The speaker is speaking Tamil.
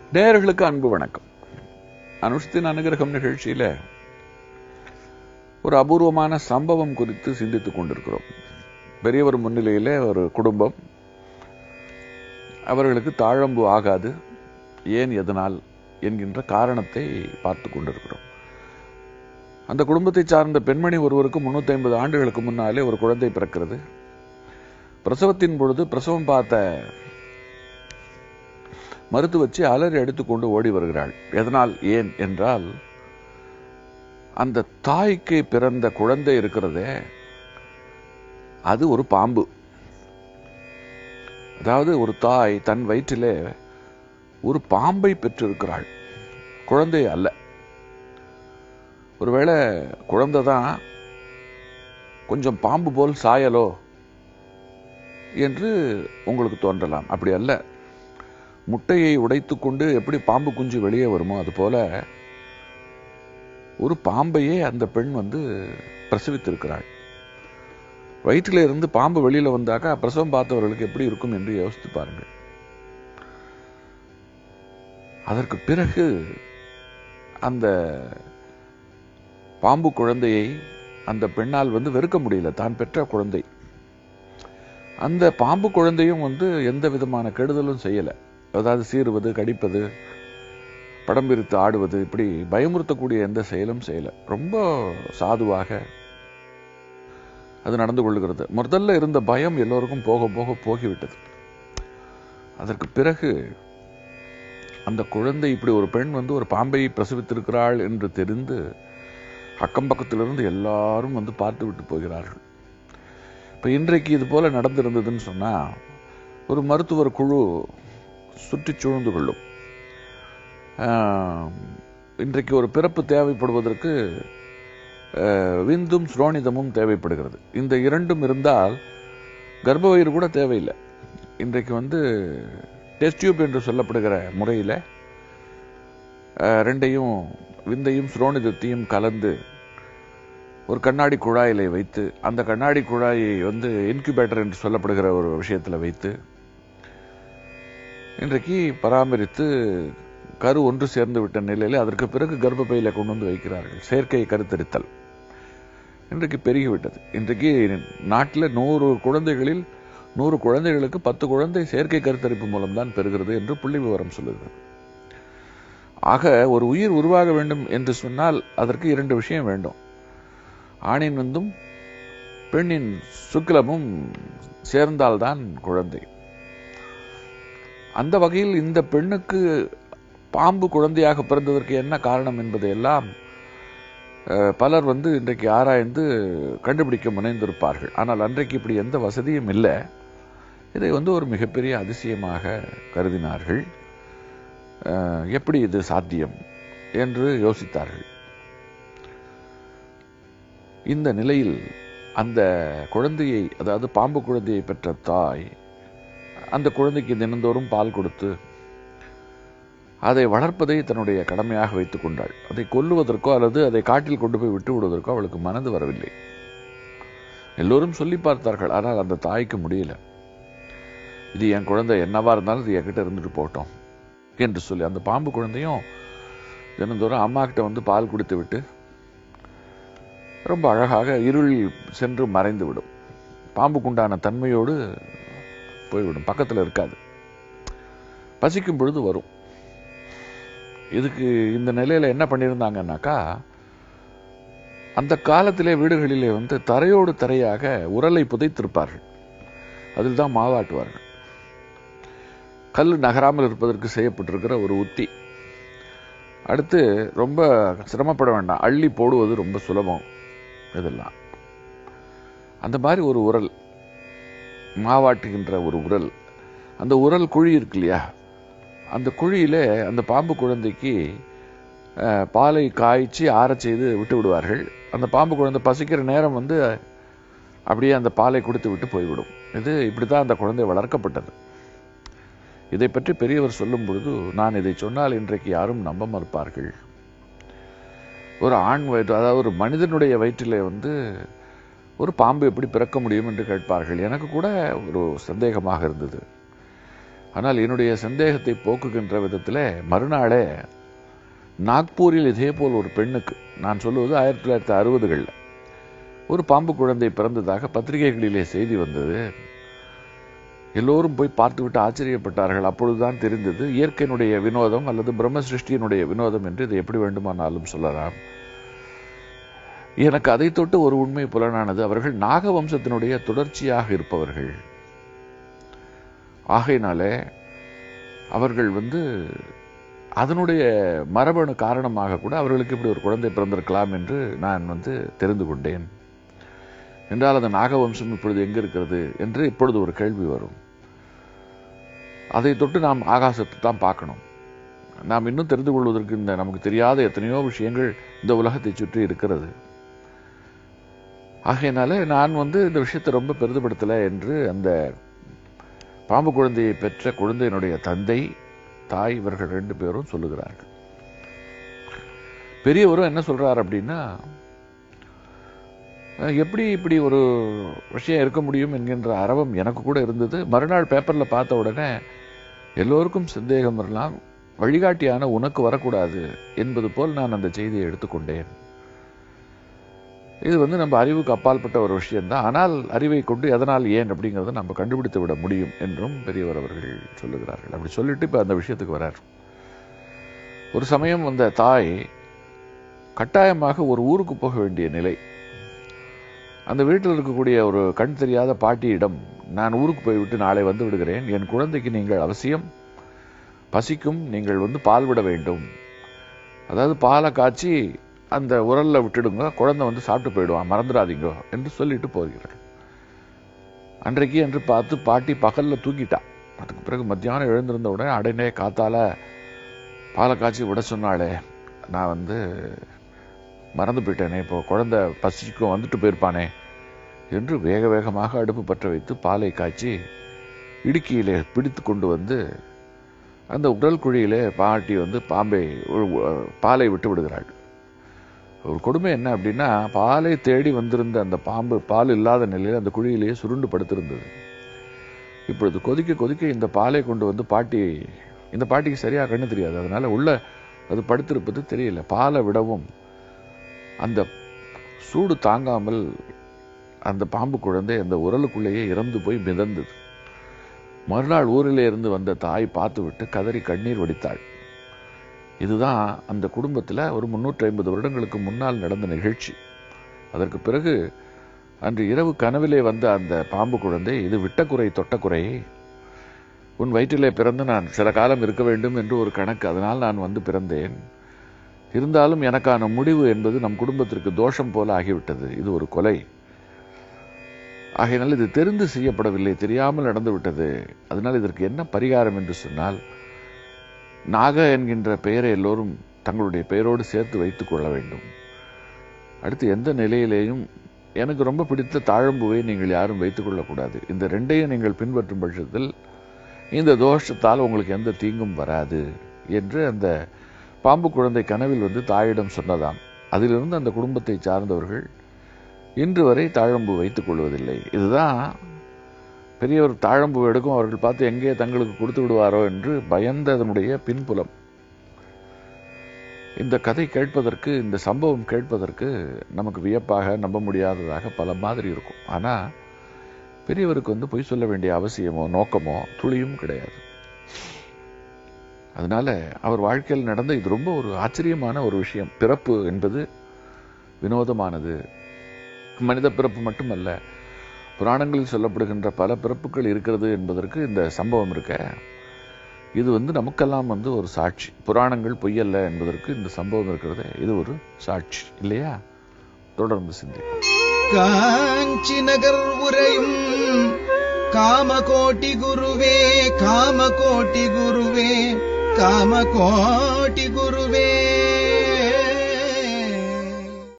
நேயர்களுக்கு அன்பு வணக்கம் அனுஷ்தின் அனுகிரகம் நிகழ்ச்சியில ஒரு அபூர்வமான சம்பவம் குறித்து சிந்தித்துக் கொண்டிருக்கிறோம் பெரியவர் முன்னிலையிலே ஒரு குடும்பம் அவர்களுக்கு தாழம்பு ஆகாது ஏன் எதனால் என்கின்ற காரணத்தை பார்த்து கொண்டிருக்கிறோம் அந்த குடும்பத்தை சார்ந்த பெண்மணி ஒருவருக்கு முன்னூத்தி ஐம்பது ஆண்டுகளுக்கு முன்னாலே ஒரு குழந்தை பிறக்கிறது பிரசவத்தின் பொழுது பிரசவம் பார்த்த மறுத்து வச்சு அலறி அடித்துக்கொண்டு ஓடி வருகிறாள் எதனால் ஏன் என்றால் அந்த தாய்க்கு பிறந்த குழந்தை இருக்கிறதே அது ஒரு பாம்பு அதாவது ஒரு தாய் தன் வயிற்றிலே ஒரு பாம்பை பெற்றிருக்கிறாள் குழந்தை அல்ல ஒருவேளை குழந்தை தான் கொஞ்சம் பாம்பு போல் சாயலோ என்று உங்களுக்கு தோன்றலாம் அப்படி அல்ல முட்டையை உடைத்துக்கொண்டு எப்படி பாம்பு குஞ்சு வெளியே வருமோ அது போல ஒரு பாம்பையே அந்த பெண் வந்து பிரசவித்திருக்கிறாள் வயிற்றில இருந்து பாம்பு வெளியில வந்தாக்கா பிரசவம் பார்த்தவர்களுக்கு எப்படி இருக்கும் என்று யோசித்து பாருங்கள் அதற்கு பிறகு அந்த பாம்பு குழந்தையை அந்த பெண்ணால் வந்து வெறுக்க முடியல தான் பெற்ற குழந்தை அந்த பாம்பு குழந்தையும் வந்து எந்த விதமான கெடுதலும் செய்யல அதாவது சீறுவது கடிப்பது படம் பிரித்து ஆடுவது இப்படி பயமுறுத்தக்கூடிய எந்த செயலும் செய்யல ரொம்ப சாதுவாக அது நடந்து கொள்ளுகிறது முதல்ல இருந்த பயம் எல்லோருக்கும் போக போக போகிவிட்டது அதற்கு பிறகு அந்த குழந்தை இப்படி ஒரு பெண் வந்து ஒரு பாம்பை பிரசவித்திருக்கிறாள் என்று தெரிந்து அக்கம் பக்கத்திலிருந்து எல்லாரும் வந்து பார்த்து விட்டு போகிறார்கள் இப்ப இன்றைக்கு இது போல நடந்திருந்ததுன்னு சொன்னா ஒரு மருத்துவர் குழு சுற்றி சூழ்ந்து கொள்ளும் இன்றைக்கு ஒரு பிறப்பு தேவைப்படுவதற்கு விந்தும் ஸ்ரோனிதமும் தேவைப்படுகிறது இந்த இரண்டும் இருந்தால் கர்ப்ப வயிறு கூட தேவையில்லை இன்றைக்கு வந்து டெஸ்ட் டியூப் என்று சொல்லப்படுகிற முறையில் ரெண்டையும் விந்தையும் ஸ்ரோனிதத்தையும் கலந்து ஒரு கண்ணாடி குழாயில வைத்து அந்த கண்ணாடி குழாயை வந்து இன்குபேட்டர் என்று சொல்லப்படுகிற ஒரு விஷயத்தில் வைத்து இன்றைக்கு பராமரித்து கரு ஒன்று சேர்ந்து விட்ட நிலையில் அதற்கு பிறகு கர்ப்பப்பையில கொண்டு வந்து வைக்கிறார்கள் செயற்கை கருத்தரித்தல் இன்றைக்கு பெருகிவிட்டது இன்றைக்கு நாட்டில் நூறு குழந்தைகளில் நூறு குழந்தைகளுக்கு பத்து குழந்தை செயற்கை கருத்தரிப்பு மூலம்தான் பெறுகிறது என்று புள்ளி விவரம் சொல்லுகிறது ஆக ஒரு உயிர் உருவாக வேண்டும் என்று சொன்னால் அதற்கு இரண்டு விஷயம் வேண்டும் ஆணின் வந்தும் பெண்ணின் சுக்கிலமும் சேர்ந்தால்தான் குழந்தை அந்த வகையில் இந்த பெண்ணுக்கு பாம்பு குழந்தையாக பிறந்ததற்கு என்ன காரணம் என்பதையெல்லாம் பலர் வந்து இன்றைக்கு ஆராய்ந்து கண்டுபிடிக்க முனைந்திருப்பார்கள் ஆனால் அன்றைக்கு இப்படி எந்த வசதியும் இல்லை இதை வந்து ஒரு மிகப்பெரிய அதிசயமாக கருதினார்கள் எப்படி இது சாத்தியம் என்று யோசித்தார்கள் இந்த நிலையில் அந்த குழந்தையை அதாவது பாம்பு குழந்தையை பெற்ற தாய் அந்த குழந்தைக்கு தினந்தோறும் பால் கொடுத்து அதை வளர்ப்பதை தன்னுடைய கடமையாக வைத்துக் கொண்டாள் அதை கொல்லுவதற்கோ அல்லது அதை காட்டில் கொண்டு போய் விட்டு விடுவதற்கோ அவளுக்கு மனது வரவில்லை எல்லோரும் சொல்லி பார்த்தார்கள் ஆனால் அந்த தாய்க்கு முடியல இது என் குழந்தை என்னவா இருந்தாலும் இது என்கிட்ட இருந்துட்டு போட்டோம் என்று சொல்லி அந்த பாம்பு குழந்தையும் தினந்தோறும் அம்மா கிட்ட வந்து பால் குடித்து விட்டு ரொம்ப அழகாக இருள் சென்று மறைந்து விடும் பாம்புக்குண்டான தன்மையோடு போய்விடும் பக்கத்தில் இருக்காது பசிக்கும் பொழுது வரும் இதுக்கு இந்த நிலையில என்ன பண்ணியிருந்தாங்கன்னாக்கா அந்த காலத்திலே வீடுகளிலே வந்து தரையோடு தரையாக உரலை புதைத்திருப்பார்கள் அதில் தான் மாவாட்டுவார்கள் கல் நகராமல் இருப்பதற்கு செய்யப்பட்டிருக்கிற ஒரு உத்தி அடுத்து ரொம்ப சிரமப்பட வேண்டாம் அள்ளி போடுவது ரொம்ப சுலபம் இதெல்லாம் அந்த மாதிரி ஒரு உரல் மாவாட்டுகின்ற ஒரு உரல் அந்த உரல் குழி இருக்கு இல்லையா அந்த குழியில அந்த பாம்பு குழந்தைக்கு பாலை காய்ச்சி ஆறச் செய்து விட்டு விடுவார்கள் அந்த பாம்பு குழந்தை பசிக்கிற நேரம் வந்து அப்படியே அந்த பாலை கொடுத்து விட்டு போய்விடும் இது இப்படிதான் அந்த குழந்தை வளர்க்கப்பட்டது இதை பற்றி பெரியவர் சொல்லும் பொழுது நான் இதை சொன்னால் இன்றைக்கு யாரும் நம்ப மறுப்பார்கள் ஒரு ஆண் வயிற்று அதாவது ஒரு மனிதனுடைய வயிற்றிலே வந்து ஒரு பாம்பு எப்படி பிறக்க முடியும் என்று கேட்பார்கள் எனக்கு கூட ஒரு சந்தேகமாக இருந்தது ஆனால் என்னுடைய சந்தேகத்தை போக்குகின்ற விதத்தில் மறுநாளே நாக்பூரில் இதே போல் ஒரு பெண்ணுக்கு நான் சொல்லுவது ஆயிரத்தி தொள்ளாயிரத்தி அறுபதுகளில் ஒரு பாம்பு குழந்தை பிறந்ததாக பத்திரிகைகளிலே செய்தி வந்தது எல்லோரும் போய் பார்த்துவிட்டு ஆச்சரியப்பட்டார்கள் அப்பொழுதுதான் தெரிந்தது இயற்கையினுடைய வினோதம் அல்லது பிரம்ம சிருஷ்டியினுடைய வினோதம் என்று இதை எப்படி வேண்டுமானாலும் சொல்லலாம் எனக்கு அதை தொட்டு ஒரு உண்மை புலனானது அவர்கள் நாக வம்சத்தினுடைய தொடர்ச்சியாக இருப்பவர்கள் ஆகையினாலே அவர்கள் வந்து அதனுடைய மரபணு காரணமாக கூட அவர்களுக்கு இப்படி ஒரு குழந்தை பிறந்திருக்கலாம் என்று நான் வந்து தெரிந்து கொண்டேன் என்றால் அந்த நாகவம்சம் இப்பொழுது எங்க இருக்கிறது என்று இப்பொழுது ஒரு கேள்வி வரும் அதை தொட்டு நாம் ஆகாசத்தை தான் பார்க்கணும் நாம் இன்னும் தெரிந்து கொள்வதற்கு இந்த நமக்கு தெரியாத எத்தனையோ விஷயங்கள் இந்த உலகத்தை சுற்றி இருக்கிறது ஆகையினால நான் வந்து இந்த விஷயத்தை ரொம்ப பெரிதுபடுத்தலை என்று அந்த பாம்பு குழந்தையை பெற்ற குழந்தையினுடைய தந்தை தாய் இவர்கள் ரெண்டு பேரும் சொல்லுகிறார்கள் பெரியவரும் என்ன சொல்றார் அப்படின்னா அஹ், எப்படி இப்படி ஒரு விஷயம் இருக்க முடியும் என்கின்ற அரவம் எனக்கு கூட இருந்தது மறுநாள் பேப்பர்ல பார்த்த உடனே எல்லோருக்கும் சந்தேகம் வரலாம் வழிகாட்டியான உனக்கு வரக்கூடாது என்பது போல் நான் அந்த செய்தியை எடுத்துக்கொண்டேன் இது வந்து நம்ம அறிவுக்கு அப்பாற்பட்ட ஒரு விஷயம்தான் ஆனால் அறிவை கொண்டு எதனால் ஏன் அப்படிங்கிறத நம்ம கண்டுபிடித்து விட முடியும் என்றும் பெரியவர் அவர்கள் சொல்லுகிறார்கள் அப்படி சொல்லிட்டு இப்ப அந்த விஷயத்துக்கு வரார் ஒரு சமயம் வந்த தாய் கட்டாயமாக ஒரு ஊருக்கு போக வேண்டிய நிலை அந்த வீட்டில் இருக்கக்கூடிய ஒரு கண் தெரியாத பாட்டியிடம் நான் ஊருக்கு போய்விட்டு நாளை வந்து விடுகிறேன் என் குழந்தைக்கு நீங்கள் அவசியம் பசிக்கும் நீங்கள் வந்து பால் விட வேண்டும் அதாவது பாலை காய்ச்சி அந்த உரல்ல விட்டுடுங்க குழந்தை வந்து சாப்பிட்டு போயிடுவான் மறந்துடாதீங்க என்று சொல்லிட்டு போகிறார் அன்றைக்கு என்று பார்த்து பாட்டி பகல்ல தூக்கிட்டா அதுக்கு பிறகு மத்தியானம் எழுந்திருந்த உடனே அடனே காத்தால பாலை காய்ச்சி விட சொன்னாளே நான் வந்து மறந்து போயிட்டேனே இப்போ குழந்தை பசிக்கும் வந்துட்டு போயிருப்பானே என்று வேக வேகமாக அடுப்பு பற்ற வைத்து பாலை காய்ச்சி இடுக்கியிலே பிடித்து கொண்டு வந்து அந்த உடல் குழியிலே பாட்டி வந்து பாம்பை உ- பாலை விட்டு விடுகிறாள் ஒரு கொடுமை என்ன அப்படின்னா பாலை தேடி வந்திருந்த அந்த பாம்பு பால் இல்லாத நிலையில் அந்த குழியிலேயே சுருண்டு படுத்திருந்தது இப்பொழுது கொதிக்க கொதிக்க இந்த பாலை கொண்டு வந்து பாட்டி இந்த பாட்டிக்கு சரியா கண்ணு தெரியாது அதனால உள்ள அது படுத்திருப்பது தெரியல பாலை விடவும் அந்த சூடு தாங்காமல் அந்த பாம்பு குழந்தை அந்த உரலுக்குள்ளேயே இறந்து போய் மிதந்தது மறுநாள் ஊரிலே இருந்து வந்த தாய் பார்த்துவிட்டு கதறி கண்ணீர் வடித்தாள் இதுதான் அந்த குடும்பத்தில் ஒரு முன்னூற்றி ஐம்பது வருடங்களுக்கு முன்னால் நடந்த நிகழ்ச்சி அதற்கு பிறகு அன்று இரவு கனவிலே வந்த அந்த பாம்பு குழந்தை இது விட்டக்குறை தொட்டக்குறை உன் வயிற்றிலே பிறந்து நான் சில காலம் இருக்க வேண்டும் என்று ஒரு கணக்கு அதனால் நான் வந்து பிறந்தேன் இருந்தாலும் எனக்கான முடிவு என்பது நம் குடும்பத்திற்கு தோஷம் போல ஆகிவிட்டது இது ஒரு கொலை ஆகையினால் இது தெரிந்து செய்யப்படவில்லை தெரியாமல் நடந்து விட்டது அதனால் இதற்கு என்ன பரிகாரம் என்று சொன்னால் நாக என்கின்ற பெயரை எல்லோரும் தங்களுடைய பெயரோடு சேர்த்து வைத்துக் கொள்ள வேண்டும் அடுத்து எந்த நிலையிலேயும் எனக்கு ரொம்ப பிடித்த தாழம்புவை நீங்கள் யாரும் வைத்துக் கொள்ளக்கூடாது இந்த ரெண்டையும் நீங்கள் பின்பற்றும் பட்சத்தில் இந்த தோஷத்தால் உங்களுக்கு எந்த தீங்கும் வராது என்று அந்த பாம்பு குழந்தை கனவில் வந்து தாயிடம் சொன்னதாம் அதிலிருந்து அந்த குடும்பத்தை சார்ந்தவர்கள் இன்று வரை தாழம்பு வைத்துக் கொள்வதில்லை இதுதான் பெரியவர் தாழம்பு எடுக்கும் அவர்கள் பார்த்து எங்கே தங்களுக்கு கொடுத்து விடுவாரோ என்று பயந்த அதனுடைய பின்புலம் இந்த கதை கேட்பதற்கு இந்த சம்பவம் கேட்பதற்கு நமக்கு வியப்பாக நம்ப முடியாததாக பல மாதிரி இருக்கும் ஆனா பெரியவருக்கு வந்து பொய் சொல்ல வேண்டிய அவசியமோ நோக்கமோ துளியும் கிடையாது அதனால அவர் வாழ்க்கையில் நடந்த இது ரொம்ப ஒரு ஆச்சரியமான ஒரு விஷயம் பிறப்பு என்பது வினோதமானது மனித பிறப்பு மட்டுமல்ல புராணங்களில் சொல்லப்படுகின்ற பல பிறப்புகள் இருக்கிறது என்பதற்கு இந்த சம்பவம் இருக்க இது வந்து நமக்கெல்லாம் வந்து ஒரு சாட்சி புராணங்கள் பொய்யல்ல என்பதற்கு இந்த சம்பவம் இருக்கிறது இது ஒரு சாட்சி இல்லையா தொடர்ந்து சிந்திப்போம் காஞ்சி நகர் உரையும் காமகோட்டி குருவே காமகோட்டி குருவே காமகோட்டி குரு